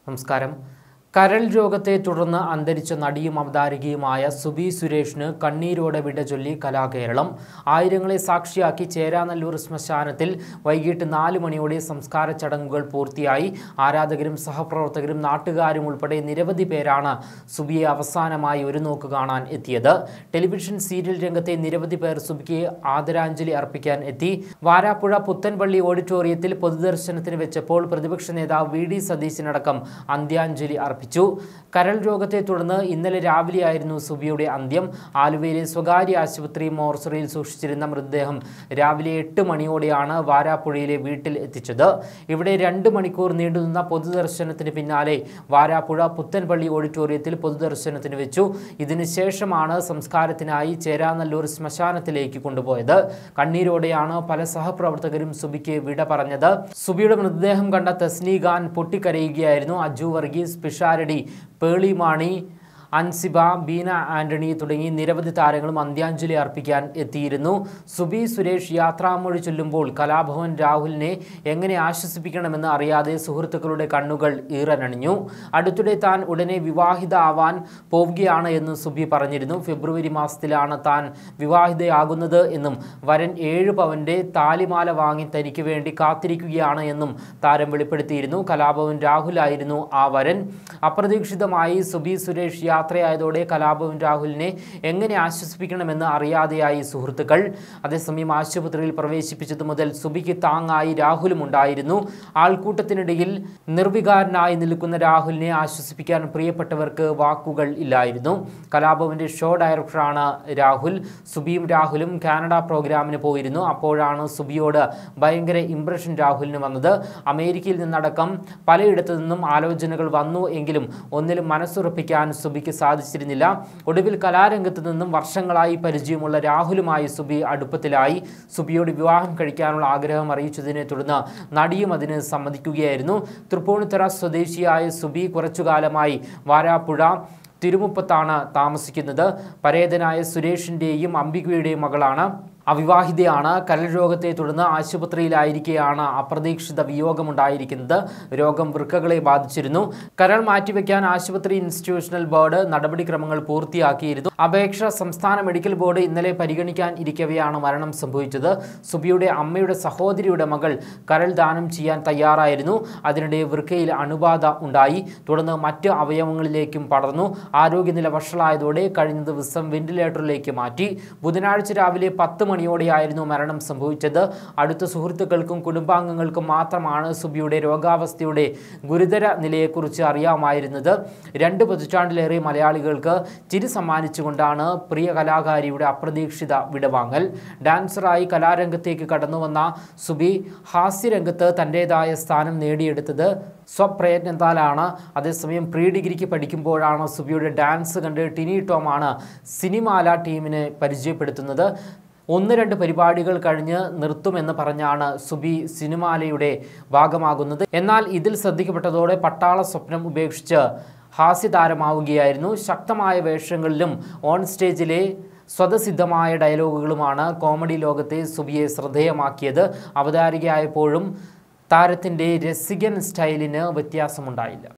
നമസ്കാരം കരൾ രോഗത്തെ തുടർന്ന് അന്തരിച്ച നടിയും അവതാരകയുമായ സുബി സുരേഷിന് കണ്ണീരോടെ വിട ചൊല്ലി കലാകേരളം ആയിരങ്ങളെ സാക്ഷിയാക്കി ചേരാനല്ലൂർ ശ്മശാനത്തിൽ വൈകിട്ട് നാല് മണിയോടെ സംസ്കാര ചടങ്ങുകൾ പൂർത്തിയായി ആരാധകരും സഹപ്രവർത്തകരും നാട്ടുകാരും ഉൾപ്പെടെ നിരവധി പേരാണ് സുബിയെ അവസാനമായി ഒരു നോക്ക് കാണാൻ എത്തിയത് ടെലിവിഷൻ സീരിയൽ രംഗത്തെ നിരവധി പേർ സുബിക്ക് ആദരാഞ്ജലി അർപ്പിക്കാൻ എത്തി വാരാപ്പുഴ പുത്തൻപള്ളി ഓഡിറ്റോറിയത്തിൽ പൊതുദർശനത്തിന് വെച്ചപ്പോൾ പ്രതിപക്ഷ നേതാവ് വി ഡി സതീശനടക്കം അന്ത്യാഞ്ജലി അർപ്പിച്ചു കരൾ രോഗത്തെ തുടർന്ന് ഇന്നലെ രാവിലെയായിരുന്നു സുബിയുടെ അന്ത്യം ആലുവയിലെ സ്വകാര്യ ആശുപത്രി മോർച്ചറിയിൽ സൂക്ഷിച്ചിരുന്ന മൃതദേഹം രാവിലെ എട്ട് മണിയോടെയാണ് വാരാപ്പുഴയിലെ വീട്ടിൽ എത്തിച്ചത് ഇവിടെ രണ്ട് മണിക്കൂർ നീണ്ടുനിന്ന പൊതുദർശനത്തിന് പിന്നാലെ വാരാപ്പുഴ പുത്തൻപള്ളി ഓഡിറ്റോറിയത്തിൽ പൊതുദർശനത്തിന് വെച്ചു ഇതിനുശേഷമാണ് സംസ്കാരത്തിനായി ചേരാനല്ലൂർ ശ്മശാനത്തിലേക്ക് കൊണ്ടുപോയത് കണ്ണീരോടെയാണ് പല സഹപ്രവർത്തകരും സുബിക്ക് വിട പറഞ്ഞത് സുബിയുടെ മൃതദേഹം കണ്ട തസ്നി ഖാൻ പൊട്ടിക്കരയുകയായിരുന്നു അജു വർഗീസ് പിഷാരടി പേളി മാണി അൻസിബ ബീന ആന്റണി തുടങ്ങി നിരവധി താരങ്ങളും അന്ത്യാഞ്ജലി അർപ്പിക്കാൻ എത്തിയിരുന്നു സുബി സുരേഷ് യാത്രാമൊഴി ചൊല്ലുമ്പോൾ കലാഭവൻ രാഹുലിനെ എങ്ങനെ ആശ്വസിപ്പിക്കണമെന്ന് അറിയാതെ സുഹൃത്തുക്കളുടെ കണ്ണുകൾ ഈറനണിഞ്ഞു അടുത്തിടെ താൻ ഉടനെ വിവാഹിത ആവാൻ പോവുകയാണ് എന്ന് സുബി പറഞ്ഞിരുന്നു ഫെബ്രുവരി മാസത്തിലാണ് താൻ വിവാഹിതയാകുന്നത് എന്നും വരൻ ഏഴ് പവന്റെ താലിമാല വാങ്ങി തനിക്ക് വേണ്ടി കാത്തിരിക്കുകയാണ് എന്നും താരം വെളിപ്പെടുത്തിയിരുന്നു കലാഭവൻ രാഹുലായിരുന്നു ആ വരൻ അപ്രതീക്ഷിതമായി സുബി സുരേഷ് യാത്രയായതോടെ കലാഭവൻ രാഹുലിനെ എങ്ങനെ ആശ്വസിപ്പിക്കണമെന്ന് അറിയാതെയായി സുഹൃത്തുക്കൾ അതേസമയം ആശുപത്രിയിൽ പ്രവേശിപ്പിച്ചതു മുതൽ സുബിക്ക് താങ്ങായി രാഹുലും ഉണ്ടായിരുന്നു ആൾക്കൂട്ടത്തിനിടയിൽ നിർവികാരനായി നിൽക്കുന്ന രാഹുലിനെ ആശ്വസിപ്പിക്കാൻ പ്രിയപ്പെട്ടവർക്ക് വാക്കുകൾ ഇല്ലായിരുന്നു കലാഭവന്റെ ഷോ ഡയറക്ടറാണ് രാഹുൽ സുബിയും രാഹുലും കാനഡ പ്രോഗ്രാമിന് പോയിരുന്നു അപ്പോഴാണ് സുബിയോട് ഭയങ്കര ഇംപ്രഷൻ രാഹുലിന് വന്നത് അമേരിക്കയിൽ നിന്നടക്കം പലയിടത്തു നിന്നും ആലോചനകൾ വന്നു എങ്കിലും ഒന്നിലും മനസ്സുറപ്പിക്കാൻ സുബിക്ക് സാധിച്ചിരുന്നില്ല ഒടുവിൽ കലാരംഗത്ത് നിന്നും വർഷങ്ങളായി പരിചയമുള്ള രാഹുലുമായി സുബി അടുപ്പത്തിലായി സുബിയോട് വിവാഹം കഴിക്കാനുള്ള ആഗ്രഹം അറിയിച്ചതിനെ തുടർന്ന് നടിയും അതിന് സമ്മതിക്കുകയായിരുന്നു തൃപ്പൂണിത്തുറ സ്വദേശിയായ സുബി കുറച്ചുകാലമായി വാരാപ്പുഴ തിരുമുപ്പത്താണ് താമസിക്കുന്നത് പരേതനായ സുരേഷിൻ്റെയും അംബികയുടെയും മകളാണ് അവിവാഹിതയാണ് കരൾ രോഗത്തെ തുടർന്ന് ആശുപത്രിയിലായിരിക്കെയാണ് അപ്രതീക്ഷിത വിയോഗമുണ്ടായിരിക്കുന്നത് രോഗം വൃക്കകളെ ബാധിച്ചിരുന്നു കരൾ മാറ്റിവെക്കാൻ ആശുപത്രി ഇൻസ്റ്റിറ്റ്യൂഷണൽ ബോർഡ് നടപടിക്രമങ്ങൾ പൂർത്തിയാക്കിയിരുന്നു അപേക്ഷ സംസ്ഥാന മെഡിക്കൽ ബോർഡ് ഇന്നലെ പരിഗണിക്കാൻ ഇരിക്കവെയാണ് മരണം സംഭവിച്ചത് സുബിയുടെ അമ്മയുടെ സഹോദരിയുടെ മകൾ കരൾ ദാനം ചെയ്യാൻ തയ്യാറായിരുന്നു അതിനിടെ വൃക്കയിൽ അണുബാധ ഉണ്ടായി തുടർന്ന് മറ്റ് അവയവങ്ങളിലേക്കും പടർന്നു ആരോഗ്യനില വഷളായതോടെ കഴിഞ്ഞ ദിവസം വെന്റിലേറ്ററിലേക്ക് മാറ്റി ബുധനാഴ്ച രാവിലെ പത്ത് മണിയോടെയായിരുന്നു മരണം സംഭവിച്ചത് അടുത്ത സുഹൃത്തുക്കൾക്കും കുടുംബാംഗങ്ങൾക്കും മാത്രമാണ് സുബിയുടെ രോഗാവസ്ഥയുടെ ഗുരുതര നിലയെക്കുറിച്ച് അറിയാമായിരുന്നത് രണ്ട് പതിറ്റാണ്ടിലേറെ മലയാളികൾക്ക് ചിരി സമ്മാനിച്ചുകൊണ്ടാണ് പ്രിയ കലാകാരിയുടെ അപ്രതീക്ഷിത വിടവാങ്ങൽ ഡാൻസറായി കലാരംഗത്തേക്ക് കടന്നുവന്ന സുബി ഹാസ്യരംഗത്ത് തൻ്റെതായ സ്ഥാനം നേടിയെടുത്തത് സ്വപ്രയത്നത്താലാണ് അതേസമയം പ്രീ ഡിഗ്രിക്ക് പഠിക്കുമ്പോഴാണ് സുബിയുടെ ഡാൻസ് കണ്ട് ടിനി ടോമാണ് സിനിമാല ടീമിനെ പരിചയപ്പെടുത്തുന്നത് ഒന്ന് രണ്ട് പരിപാടികൾ കഴിഞ്ഞ് നിർത്തുമെന്ന് പറഞ്ഞാണ് സുബി സിനിമാലയുടെ ഭാഗമാകുന്നത് എന്നാൽ ഇതിൽ ശ്രദ്ധിക്കപ്പെട്ടതോടെ പട്ടാള സ്വപ്നം ഉപേക്ഷിച്ച് ഹാസ്യതാരമാവുകയായിരുന്നു ശക്തമായ വേഷങ്ങളിലും ഓൺ സ്റ്റേജിലെ സ്വതസിദ്ധമായ ഡയലോഗുകളുമാണ് കോമഡി ലോകത്തെ സുബിയെ ശ്രദ്ധേയമാക്കിയത് അവതാരികയായപ്പോഴും താരത്തിൻ്റെ രസികൻ സ്റ്റൈലിന് വ്യത്യാസമുണ്ടായില്ല